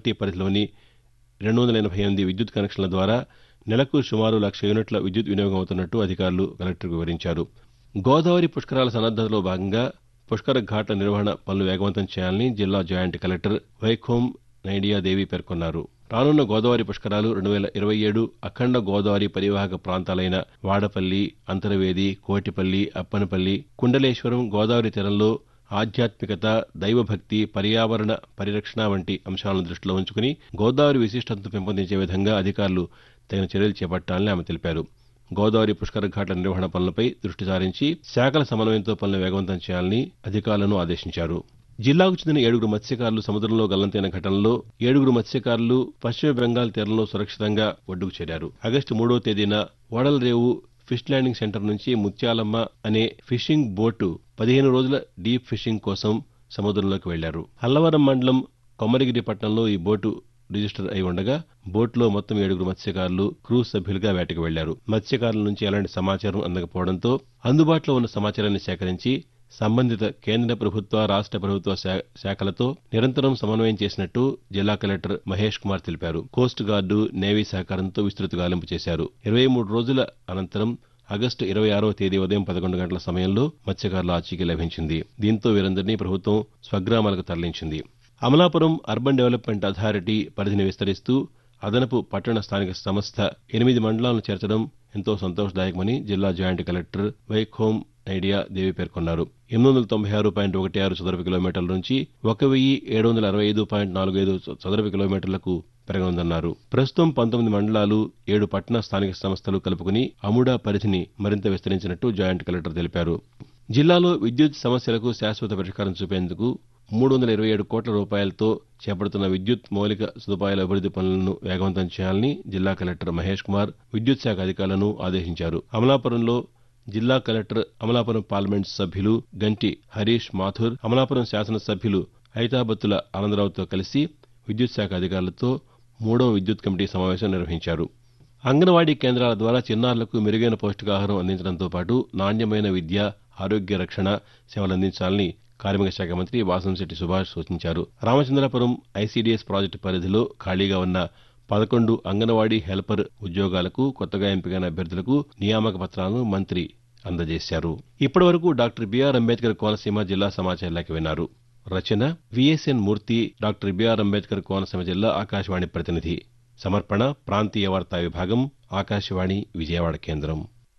ఒకటి పరిధిలోని రెండు వందల ఎనభై ఎనిమిది విద్యుత్ కనెక్షన్ల ద్వారా నెలకు సుమారు లక్ష యూనిట్ల విద్యుత్ వినియోగం అవుతున్నట్టు అధికారులు కలెక్టర్కు వివరించారు గోదావరి పుష్కరాల సన్నద్దతలో భాగంగా పుష్కర ఘాట్ల నిర్వహణ పనులు వేగవంతం చేయాలని జిల్లా జాయింట్ కలెక్టర్ వైఖోం నైడియాదేవి పేర్కొన్నారు రానున్న గోదావరి పుష్కరాలు రెండు వేల ఇరవై ఏడు అఖండ గోదావరి పరివాహక ప్రాంతాలైన వాడపల్లి అంతర్వేది కోటిపల్లి అప్పనపల్లి కుండలేశ్వరం గోదావరి తీరంలో ఆధ్యాత్మికత దైవభక్తి పర్యావరణ పరిరక్షణ వంటి అంశాలను దృష్టిలో ఉంచుకుని గోదావరి విశిష్టతను పెంపొందించే విధంగా అధికారులు తగిన చర్యలు చేపట్టాలని ఆమె తెలిపారు గోదావరి పుష్కర ఘాట్ల నిర్వహణ పనులపై దృష్టి సారించి శాఖల సమన్వయంతో పనులు వేగవంతం చేయాలని అధికారులను ఆదేశించారు జిల్లాకు చెందిన ఏడుగురు మత్స్యకారులు సముద్రంలో గల్లంతైన ఘటనలో ఏడుగురు మత్స్యకారులు పశ్చిమ బెంగాల్ తీరంలో సురక్షితంగా ఒడ్డుకు చేరారు ఆగస్టు మూడో తేదీన ఓడలరేవు ఫిష్ ల్యాండింగ్ సెంటర్ నుంచి ముత్యాలమ్మ అనే ఫిషింగ్ బోటు పదిహేను రోజుల డీప్ ఫిషింగ్ కోసం సముద్రంలోకి వెళ్లారు అల్లవరం మండలం కొమ్మరిగిరి పట్టణంలో ఈ బోటు రిజిస్టర్ అయి ఉండగా బోట్లో మొత్తం ఏడుగురు మత్స్యకారులు క్రూజ్ సభ్యులుగా వేటకు వెళ్లారు మత్స్యకారుల నుంచి ఎలాంటి సమాచారం అందకపోవడంతో అందుబాటులో ఉన్న సమాచారాన్ని సేకరించి సంబంధిత కేంద్ర ప్రభుత్వ రాష్ట్ర ప్రభుత్వ శా- శాఖలతో నిరంతరం సమన్వయం చేసినట్టు జిల్లా కలెక్టర్ మహేష్ కుమార్ తెలిపారు కోస్ట్ గార్డు నేవీ సహకారంతో విస్తృత గాలింపు చేశారు ఇరవై మూడు రోజుల అనంతరం ఆగస్టు ఇరవై ఆరవ తేదీ ఉదయం పదకొండు గంటల సమయంలో మత్స్యకారుల ఆచూకీ లభించింది దీంతో వీరందరినీ ప్రభుత్వం స్వగ్రామాలకు తరలించింది అమలాపురం అర్బన్ డెవలప్మెంట్ అథారిటీ పరిధిని విస్తరిస్తూ అదనపు పట్టణ స్థానిక సంస్థ ఎనిమిది మండలాలను చేర్చడం ఎంతో సంతోషదాయకమని జిల్లా జాయింట్ కలెక్టర్ వైఖోం ఐడియా దేవి పేర్కొన్నారు ఎనిమిది వందల తొంభై ఆరు పాయింట్ ఒకటి ఆరు చదరపు కిలోమీటర్ల నుంచి ఒక వెయ్యి ఏడు వందల అరవై ఐదు పాయింట్ నాలుగు ఐదు చదరపు కిలోమీటర్లకు పెరగనుందన్నారు ప్రస్తుతం పంతొమ్మిది మండలాలు ఏడు పట్టణ స్థానిక సంస్థలు కలుపుకుని అముడా పరిధిని మరింత విస్తరించినట్టు జాయింట్ కలెక్టర్ తెలిపారు జిల్లాలో విద్యుత్ సమస్యలకు శాశ్వత పరిష్కారం చూపేందుకు మూడు వందల ఇరవై ఏడు కోట్ల రూపాయలతో చేపడుతున్న విద్యుత్ మౌలిక సదుపాయాల అభివృద్ది పనులను వేగవంతం చేయాలని జిల్లా కలెక్టర్ మహేష్ కుమార్ విద్యుత్ శాఖ అధికారులను ఆదేశించారు అమలాపురంలో జిల్లా కలెక్టర్ అమలాపురం పార్లమెంట్ సభ్యులు గంటి హరీష్ మాథుర్ అమలాపురం శాసనసభ్యులు ఐతాబత్తుల ఆనందరావుతో కలిసి విద్యుత్ శాఖ అధికారులతో మూడవ విద్యుత్ కమిటీ సమావేశం నిర్వహించారు అంగన్వాడీ కేంద్రాల ద్వారా చిన్నారులకు మెరుగైన పౌష్టికాహారం అందించడంతో పాటు నాణ్యమైన విద్య ఆరోగ్య రక్షణ సేవలు అందించాలని కార్మిక శాఖ మంత్రి వాసంశెట్టి సుభాష్ సూచించారు రామచంద్రపురం ఐసీడీఎస్ ప్రాజెక్టు పరిధిలో ఖాళీగా ఉన్న పదకొండు అంగన్వాడీ హెల్పర్ ఉద్యోగాలకు కొత్తగా ఎంపికైన అభ్యర్థులకు నియామక పత్రాలను మంత్రి అందజేశారు ఇప్పటివరకు డాక్టర్ బిఆర్ అంబేద్కర్ కోనసీమ జిల్లా సమాచార లేఖ విన్నారు రచన VSN Murthy doctor BR Ambedkar Konaseema జిల్లా ఆకాశవాణి ప్రతినిధి సమర్పణ ప్రాంతీయ వార్తా విభాగం ఆకాశవాణి విజయవాడ కేంద్రం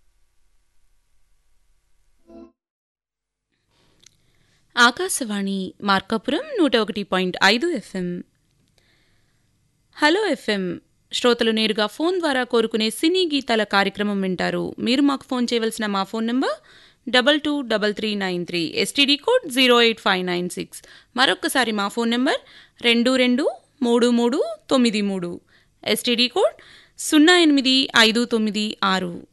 ఆకాశవాణి మార్కాపురం నూట ఒకటి పాయింట్ ఐదు ఎఫ్ఎం హలో ఎఫ్ఎం శ్రోతలు నేరుగా ఫోన్ ద్వారా కోరుకునే సినీ గీతాల కార్యక్రమం వింటారు మీరు మాకు ఫోన్ చేయవలసిన మా phone number double two double three nine three STD code zero eight five nine six మరొకసారి మా ఫోన్ నంబర్ రెండు రెండు మూడు మూడు తొమ్మిది మూడు ఎస్టీడీ కోడ్ సున్నా ఎనిమిది ఐదు తొమ్మిది ఆరు